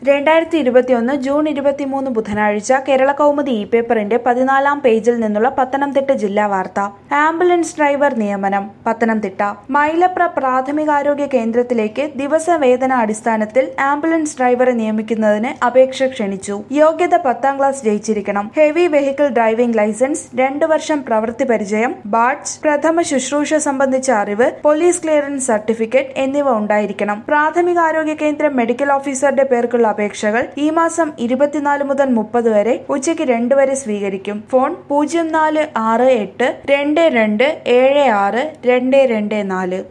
രണ്ടായിരത്തി ഇരുപത്തിയൊന്ന് ജൂൺ ഇരുപത്തിമൂന്ന് ബുധനാഴ്ച കേരള കൗമുദി ഇ പേപ്പറിന്റെ പതിനാലാം പേജിൽ നിന്നുള്ള പത്തനംതിട്ട ജില്ലാ വാർത്ത ആംബുലൻസ് ഡ്രൈവർ നിയമനം പത്തനംതിട്ട മൈലപ്ര പ്രാഥമികാരോഗ്യ കേന്ദ്രത്തിലേക്ക് ദിവസവേതന അടിസ്ഥാനത്തിൽ ആംബുലൻസ് ഡ്രൈവറെ നിയമിക്കുന്നതിന് അപേക്ഷ ക്ഷണിച്ചു യോഗ്യത പത്താം ക്ലാസ് ജയിച്ചിരിക്കണം ഹെവി വെഹിക്കിൾ ഡ്രൈവിംഗ് ലൈസൻസ് രണ്ടു വർഷം പ്രവൃത്തി പരിചയം ബാഡ്സ് പ്രഥമ ശുശ്രൂഷ സംബന്ധിച്ച അറിവ് പോലീസ് ക്ലിയറൻസ് സർട്ടിഫിക്കറ്റ് എന്നിവ ഉണ്ടായിരിക്കണം പ്രാഥമികാരോഗ്യ കേന്ദ്രം മെഡിക്കൽ ഓഫീസറുടെ പേർക്കുള്ള അപേക്ഷകൾ ഈ മാസം ഇരുപത്തിനാല് മുതൽ മുപ്പത് വരെ ഉച്ചയ്ക്ക് രണ്ട് വരെ സ്വീകരിക്കും ഫോൺ പൂജ്യം നാല് ആറ് എട്ട് രണ്ട് രണ്ട് ഏഴ് ആറ് രണ്ട് രണ്ട് നാല്